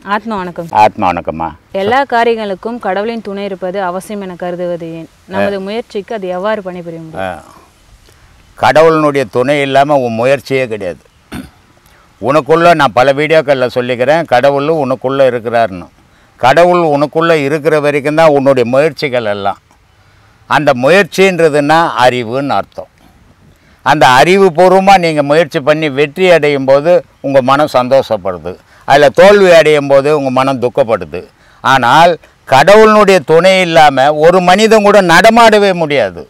ஆத்மா வணக்கம் ஆத்மா வணக்கம்மா எல்லா காரியங்களுக்கும் கடவுளின் துணை இருப்பது அவசியம் என கருதுவது ஏன் நமது முயற்சிக்கு அது எவ்வாறு பணிபுரிய முடியும் ஆ. கடவுளினுடைய துணை இல்லாமல் உன் முயற்சியே கிடையாது உனக்குள்ளே நான் பல வீடியோக்களில் சொல்லிக்கிறேன் கடவுள் உனக்குள்ளே இருக்கிறாருன்னு கடவுள் உனக்குள்ளே இருக்கிற வரைக்கும் தான் உன்னுடைய முயற்சிகள் எல்லாம் அந்த முயற்சின்றதுன்னா அறிவுன்னு அர்த்தம் அந்த அறிவுபூர்வமாக நீங்கள் முயற்சி பண்ணி வெற்றி அடையும் போது உங்கள் மனம் சந்தோஷப்படுது அதில் தோல்வி அடையும் போது உங்கள் மனம் துக்கப்படுது ஆனால் கடவுளினுடைய துணை இல்லாமல் ஒரு மனிதன் கூட நடமாடவே முடியாது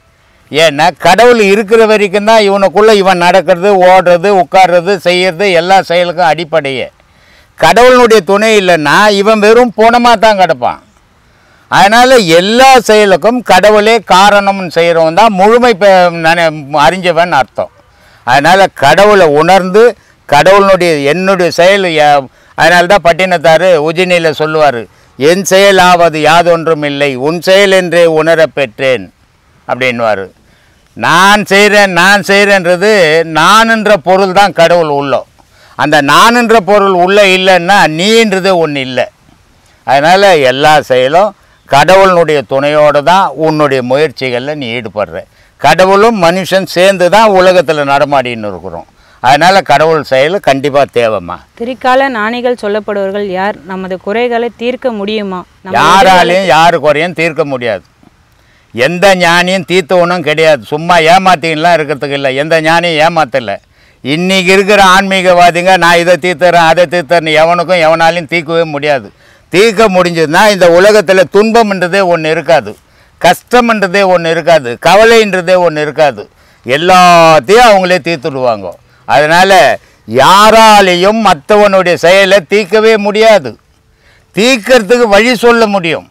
ஏன்னா கடவுள் இருக்கிற வரைக்கும் தான் இவனுக்குள்ளே இவன் நடக்கிறது ஓடுறது உட்கார்றது செய்யறது எல்லா செயலுக்கும் அடிப்படையே கடவுளினுடைய துணை இல்லைன்னா இவன் வெறும் போனமாக தான் கிடப்பான் அதனால் எல்லா செயலுக்கும் கடவுளே காரணம்னு செய்கிறவன் தான் முழுமை பெ- நன- அறிஞ்சவன் அர்த்தம் அதனால் கடவுளை உணர்ந்து கடவுளினுடைய என்னுடைய செயல் ய- அதனால தான் பட்டினத்தார் உஜினியில் சொல்லுவார் என் செயல் ஆவது யாதொன்றும் இல்லை உன் செயல் என்றே உணரப் பெற்றேன் அப்படின்வார் நான் செய்கிறேன் நான் செய்கிறேன்றது நான்ன்ற பொருள் தான் கடவுள் உள்ளம் அந்த நான்ன்ற பொருள் உள்ள இல்லைன்னா நீன்றது ஒன்று இல்லை அதனால் எல்லா செயலும் கடவுளினுடைய துணையோடு தான் உன்னுடைய முயற்சிகளில் நீ ஈடுபடுற கடவுளும் மனுஷன் சேர்ந்து தான் உலகத்தில் நடமாடின்னு இருக்கிறோம் அதனால் கடவுள் செயல் கண்டிப்பாக தேவைம்மா திரிகால ஞானிகள் சொல்லப்படுவர்கள் யார் நமது குறைகளை தீர்க்க முடியுமா நம்ம யாராலையும் யாரு குறையும் தீர்க்க முடியாது எந்த ஞானியும் தீர்த்தவனும் கிடையாது சும்மா ஏமாத்தின்லாம் இருக்கிறதுக்கு இல்லை எந்த ஞானியும் ஏமாத்தலை இன்னைக்கு இருக்கிற ஆன்மீகவாதிங்க நான் இதை தீர்த்துறேன் அதை தீர்த்துறேன் எவனுக்கும் எவனாலையும் தீர்க்கவே முடியாது தீர்க்க முடிஞ்சதுன்னா இந்த உலகத்தில் துன்பம்ன்றதே ஒன்று இருக்காது கஷ்டம்ன்றதே ஒன்று இருக்காது கவலைன்றதே ஒன்று இருக்காது எல்லாத்தையும் அவங்களே தீர்த்துடுவாங்க அதனால் யாராலையும் மற்றவனுடைய செயலை தீர்க்கவே முடியாது தீர்க்கறதுக்கு வழி சொல்ல முடியும்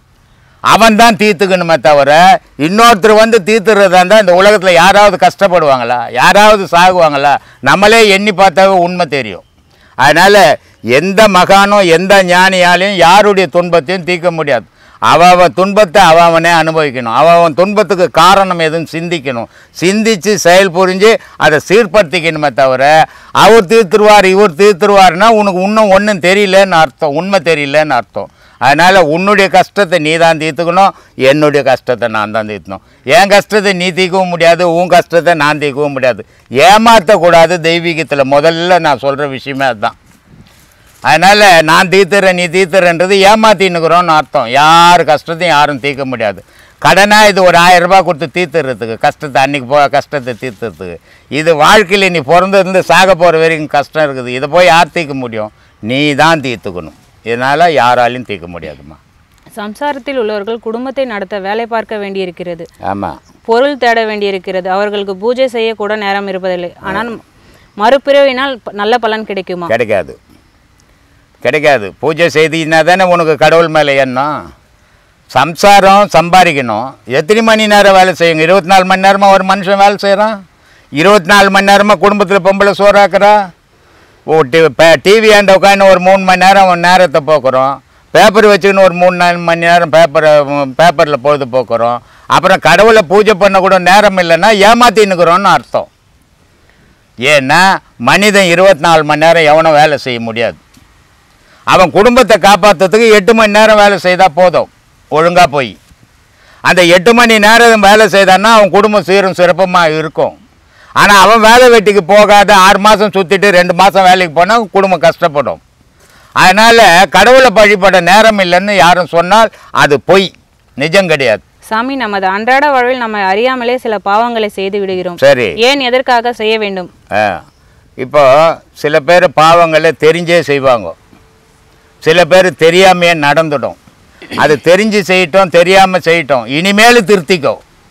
அவன் தான் தீர்த்துக்கணுமே தவிர இன்னொருத்தர் வந்து தீர்த்துறதா இருந்தால் இந்த உலகத்தில் யாராவது கஷ்டப்படுவாங்களா யாராவது சாகுவாங்களா நம்மளே எண்ணி பார்த்தாவே உண்மை தெரியும் அதனால் எந்த மகானோ எந்த ஞானியாலையும் யாருடைய துன்பத்தையும் தீர்க்க முடியாது அவ அவன் துன்பத்தை அவ அவனே அனுபவிக்கணும் அவ அவன் துன்பத்துக்கு காரணம் எதுவும் சிந்திக்கணும் சிந்தித்து செயல் புரிஞ்சு அதை சீர்படுத்திக்கணுமே தவிர அவர் தீர்த்துருவார் இவர் தீர்த்துருவார்னா உனக்கு இன்னும் ஒன்றும் தெரியலன்னு அர்த்தம் உண்மை தெரியலன்னு அர்த்தம் அதனால் உன்னுடைய கஷ்டத்தை நீ தான் தீர்த்துக்கணும் என்னுடைய கஷ்டத்தை நான் தான் தீர்த்தணும் என் கஷ்டத்தை நீ தீர்க்கவும் முடியாது உன் கஷ்டத்தை நான் தீர்க்கவும் முடியாது ஏமாற்றக்கூடாது தெய்வீகத்தில் முதல்ல நான் சொல்கிற விஷயமே அதுதான் அதனால் நான் தீர்த்துறேன் நீ தீர்த்துறேன்றது ஏமாத்தின்னுக்குறோன்னு அர்த்தம் யார் கஷ்டத்தையும் யாரும் தீர்க்க முடியாது கடனாக இது ஒரு ஆயிரம் ரூபாய் கொடுத்து தீர்த்துறதுக்கு கஷ்டத்தை அன்றைக்கி போ கஷ்டத்தை தீர்த்துறதுக்கு இது வாழ்க்கையில் நீ பிறந்ததுலேருந்து சாக போகிற வரைக்கும் கஷ்டம் இருக்குது இதை போய் யார் தீர்க்க முடியும் நீ தான் தீர்த்துக்கணும் இதனால் யாராலையும் தீர்க்க முடியாதும்மா சம்சாரத்தில் உள்ளவர்கள் குடும்பத்தை நடத்த வேலை பார்க்க வேண்டியிருக்கிறது ஆமாம் பொருள் தேட வேண்டியிருக்கிறது அவர்களுக்கு பூஜை செய்ய கூட நேரம் இருப்பதில்லை ஆனால் மறுபிறவினால் ப- நல்ல பலன் கிடைக்குமா கிடைக்காது கிடைக்காது பூஜை செய்தீங்கன்னா தானே உனக்கு கடவுள் மேலே எண்ணம் சம்சாரம் சம்பாதிக்கணும் எத்தனை மணி நேரம் வேலை செய்யுங்க இருபத்தி நாலு மணி நேரமாக ஒரு மனுஷன் வேலை செய்கிறான் இருபத்தி நாலு மணி நேரமாக குடும்பத்தில் பொம்பளை சோறாக்குறா ஓ டி டிவி ஆண்ட உட்காந்து ஒரு மூணு மணி நேரம் அவன் நேரத்தை போக்குறோம் பேப்பர் வச்சுக்கின்னு ஒரு மூணு நாலு மணி நேரம் பேப்பரை பேப்பரில் பொழுது போக்குறோம் அப்புறம் கடவுளை பூஜை பண்ண கூட நேரம் இல்லைன்னா ஏமாத்தின்னுக்குறோன்னு அர்த்தம் ஏன்னா மனிதன் இருபத்தி நாலு மணி நேரம் எவனும் வேலை செய்ய முடியாது அவன் குடும்பத்தை காப்பாற்றுறதுக்கு எட்டு மணி நேரம் வேலை செய்தால் போதும் ஒழுங்காக போய் அந்த எட்டு மணி நேரம் வேலை செய்தான்னா அவன் குடும்பம் சீரும் சிறப்புமாக இருக்கும் ஆனால் அவன் வேலை வெட்டிக்கு போகாத ஆறு மாதம் சுற்றிட்டு ரெண்டு மாதம் வேலைக்கு போனால் குடும்பம் கஷ்டப்படும் அதனால் கடவுளை வழிபட நேரம் இல்லைன்னு யாரும் சொன்னால் அது பொய் நிஜம் கிடையாது சாமி நமது அன்றாட வாழ்வில் நம்ம அறியாமலே சில பாவங்களை செய்து விடுகிறோம் சரி ஏன் எதற்காக செய்ய வேண்டும் ஆ இப்போ சில பேர் பாவங்களை தெரிஞ்சே செய்வாங்க சில பேர் தெரியாமையே நடந்துடும் அது தெரிஞ்சு செய்யட்டும் தெரியாமல் செய்யட்டும் இனிமேல் திருத்திக்கோ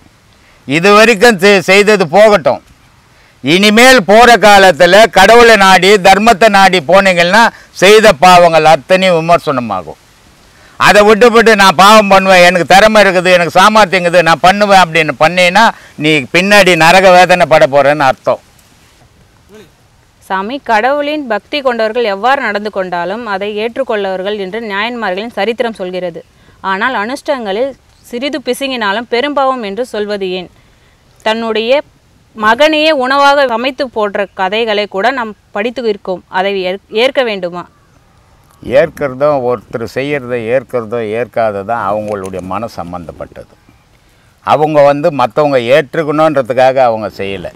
இது வரைக்கும் செ- செய்தது போகட்டும் இனிமேல் போகிற காலத்தில் கடவுளை நாடி தர்மத்தை நாடி போனீங்கன்னா செய்த பாவங்கள் அத்தனையும் விமர்சனமாகும் அதை விட்டுவிட்டு நான் பாவம் பண்ணுவேன் எனக்கு திறமை இருக்குது எனக்கு சாமர்த்தியம் இருக்குது நான் பண்ணுவேன் அப்படின்னு பண்ணீன்னா நீ பின்னாடி நரக வேதனை பட போகிறேன்னு அர்த்தம் சாமி கடவுளின் பக்தி கொண்டவர்கள் எவ்வாறு நடந்து கொண்டாலும் அதை ஏற்றுக்கொள்ளவர்கள் என்று நியாயன்மார்களின் சரித்திரம் சொல்கிறது ஆனால் அனுஷ்டங்களில் சிறிது பிசுங்கினாலும் பெரும்பாவம் என்று சொல்வது ஏன் தன்னுடைய மகனையே உணவாக சமைத்து போடுற கதைகளை கூட நாம் படித்து இருக்கோம் அதை ஏற்- ஏற்க வேண்டுமா ஏற்கிறதோ ஒருத்தர் செய்கிறத ஏற்கிறதோ ஏற்காததோ அவங்களுடைய மன சம்மந்தப்பட்டது அவங்க வந்து மற்றவங்க ஏற்றுக்கணுன்றதுக்காக அவங்க செய்யலை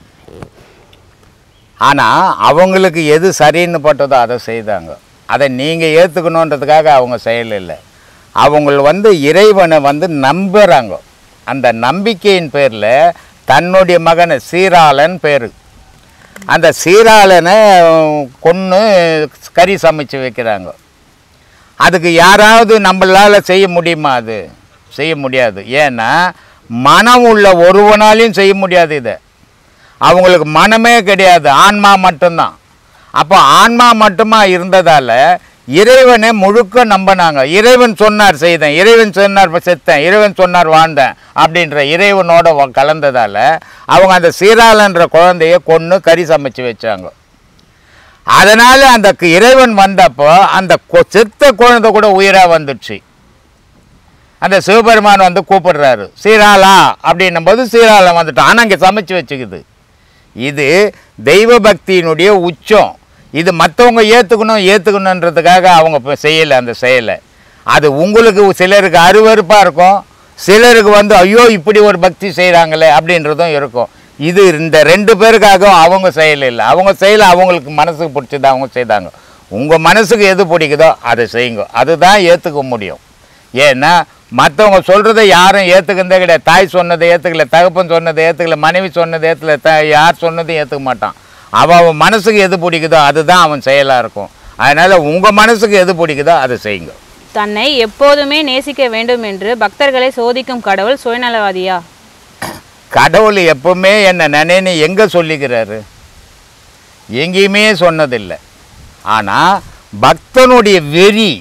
ஆனால் அவங்களுக்கு எது சரின்னு பட்டதோ அதை செய்தாங்க அதை நீங்கள் ஏற்றுக்கணுன்றதுக்காக அவங்க செய்யலை அவங்க வந்து இறைவனை வந்து நம்புகிறாங்க அந்த நம்பிக்கையின் பேரில் தன்னுடைய மகனை சீராளன் பேர் அந்த சீராளனை கொன்று கறி சமைச்சு வைக்கிறாங்க அதுக்கு யாராவது நம்மளால் செய்ய முடியுமா அது செய்ய முடியாது ஏன்னா மனம் உள்ள ஒருவனாலையும் செய்ய முடியாது இதை அவங்களுக்கு மனமே கிடையாது ஆன்மா மட்டும்தான் அப்போ ஆன்மா மட்டுமா இருந்ததால் இறைவனை முழுக்க நம்பினாங்க இறைவன் சொன்னார் செய்தேன் இறைவன் சொன்னார் செத்தேன் இறைவன் சொன்னார் வாழ்ந்தேன் அப்படின்ற இறைவனோட வ- கலந்ததால் அவங்க அந்த சீராளன்ற குழந்தைய கொன்று கறி சமைச்சு வச்சாங்க அதனால் அந்த க- இறைவன் வந்தப்போ அந்த கொ- செத்த குழந்தை கூட உயிராக வந்துடுச்சு அந்த சிவபெருமான் வந்து கூப்பிடுறாரு சீராளா அப்படின்னும் போது சீராளம் வந்துட்டான் ஆனால் இங்கே சமைச்சு வச்சுக்குது இது தெய்வ பக்தியினுடைய உச்சம் இது மற்றவங்க ஏற்றுக்கணும் ஏற்றுக்கணுன்றதுக்காக அவங்க இப்போ செய்யலை அந்த செயலை அது உங்களுக்கு சிலருக்கு அருவருப்பாக இருக்கும் சிலருக்கு வந்து ஐயோ இப்படி ஒரு பக்தி செய்கிறாங்களே அப்படின்றதும் இருக்கும் இது இந்த ரெண்டு பேருக்காகவும் அவங்க செயல் இல்லை அவங்க செயலை அவங்களுக்கு மனசுக்கு பிடிச்சதை அவங்க செய்தாங்க உங்கள் மனசுக்கு எது பிடிக்குதோ அதை செய்யுங்க அதுதான் ஏற்றுக்க முடியும் ஏன்னா மற்றவங்க சொல்கிறத யாரும் ஏற்றுக்கிறதே கிடையாது தாய் சொன்னதை ஏற்றுக்கல தகப்பன் சொன்னதை ஏற்றுக்கல மனைவி சொன்னதை ஏற்றுக்கல த யார் சொன்னதையும் ஏற்றுக்க மாட்டான் அவன் அவன் மனசுக்கு எது பிடிக்குதோ அதுதான் அவன் செயலாக இருக்கும் அதனால் உங்கள் மனசுக்கு எது பிடிக்குதோ அதை செய்யுங்க தன்னை எப்போதுமே நேசிக்க வேண்டும் என்று பக்தர்களை சோதிக்கும் கடவுள் சுயநலவாதியா கடவுள் எப்பவுமே என்னை நினைன்னு எங்கே சொல்லிக்கிறாரு எங்கேயுமே சொன்னதில்லை ஆனால் பக்தனுடைய வெறி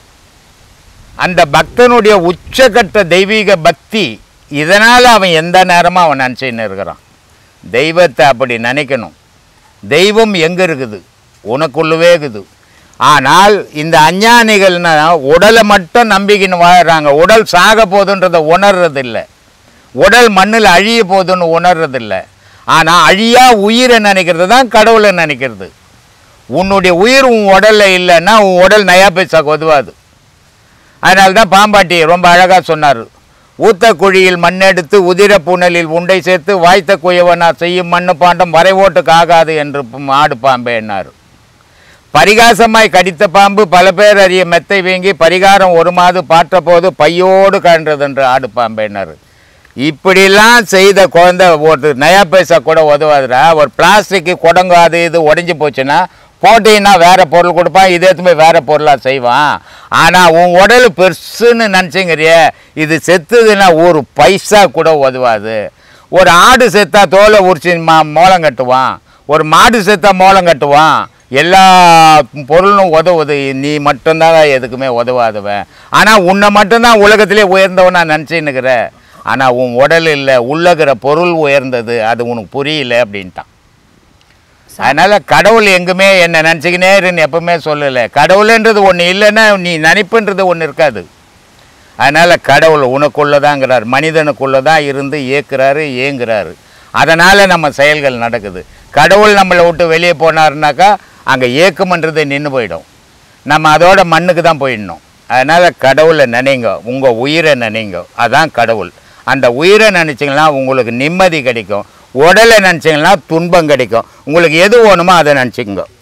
அந்த பக்தனுடைய உச்சக்கட்ட தெய்வீக பக்தி இதனால் அவன் எந்த நேரமும் அவன் நினச்சின்னு இருக்கிறான் தெய்வத்தை அப்படி நினைக்கணும் தெய்வம் எங்கே இருக்குது உனக்குள்ளவே இருக்குது ஆனால் இந்த அஞ்ஞானிகள்னா உடலை மட்டும் நம்பிக்கின்னு வாழ்கிறாங்க உடல் சாக போகுதுன்றதை உணர்றதில்லை உடல் மண்ணில் அழிய போகுதுன்னு உணர்றதில்லை ஆனால் அழியா உயிரை நினைக்கிறது தான் கடவுளை நினைக்கிறது உன்னுடைய உயிர் உன் உடலில் இல்லைன்னா உன் உடல் நயா பைசாக்கு உதவாது அதனால தான் பாம்பாட்டி ரொம்ப அழகாக சொன்னார் ஊத்த குழியில் மண்ணெடுத்து உதிர புனலில் உண்டை சேர்த்து வாய்த்த குயவனார் செய்யும் மண்ணு பாண்டம் வரைவோட்டுக்கு ஆகாது என்று ப- ஆடு பாம்பே என்னார் பரிகாசமாய் கடித்த பாம்பு பல பேர் அறிய மெத்தை வீங்கி பரிகாரம் ஒரு மாது பாற்ற போது பையோடு கண்டது என்று ஆடு பாம்பேனார் இப்படிலாம் செய்த குழந்தை ஒரு நயா பைசா கூட உதவாதுடா ஒரு பிளாஸ்டிக்கு குடங்கு அது இது உடஞ்சி போச்சுன்னா போட்டீங்கன்னா வேற பொருள் கொடுப்பான் இதே எடுத்து போய் வேற பொருளாக செய்வான் ஆனால் உன் உடல் பெருசுன்னு நினச்சிங்கிறிய இது செத்துதுன்னா ஒரு பைசா கூட உதவாது ஒரு ஆடு செத்தா தோலை உரிச்சு மா மோளம் கட்டுவான் ஒரு மாடு செத்தா மோளம் கட்டுவான் எல்லா பொருளும் உதவுது நீ மட்டும்தான் எதுக்குமே உதவாதவன் ஆனால் உன்னை மட்டும்தான் உலகத்திலே உயர்ந்தவனா நினச்சின்னுக்கிற ஆனால் உன் உடல் இல்லை உள்ளகிற பொருள் உயர்ந்தது அது உனக்கு புரியல அப்படின்ட்டான் அதனால் கடவுள் எங்குமே என்னை நினச்சிக்கினே இருன்னு எப்பவுமே சொல்லலை கடவுளுன்றது ஒன்று இல்லைன்னா நீ நினைப்புன்றது ஒன்று இருக்காது அதனால் கடவுள் உனக்குள்ளதாங்கிறார் மனிதனுக்குள்ளே தான் இருந்து இயக்குறாரு ஏங்குறாரு அதனால் நம்ம செயல்கள் நடக்குது கடவுள் நம்மளை விட்டு வெளியே போனாருனாக்கா அங்கே ஏக்கம்ன்றது நின்று போயிடும் நம்ம அதோட மண்ணுக்கு தான் போயிடணும் அதனால் கடவுளை நினைங்க உங்கள் உயிரை நினைங்க அதான் கடவுள் அந்த உயிரை நினச்சிங்கன்னா உங்களுக்கு நிம்மதி கிடைக்கும் உடலை நினச்சிங்கன்னா துன்பம் கிடைக்கும் உங்களுக்கு எது வேணுமோ அதை நினச்சிக்கங்க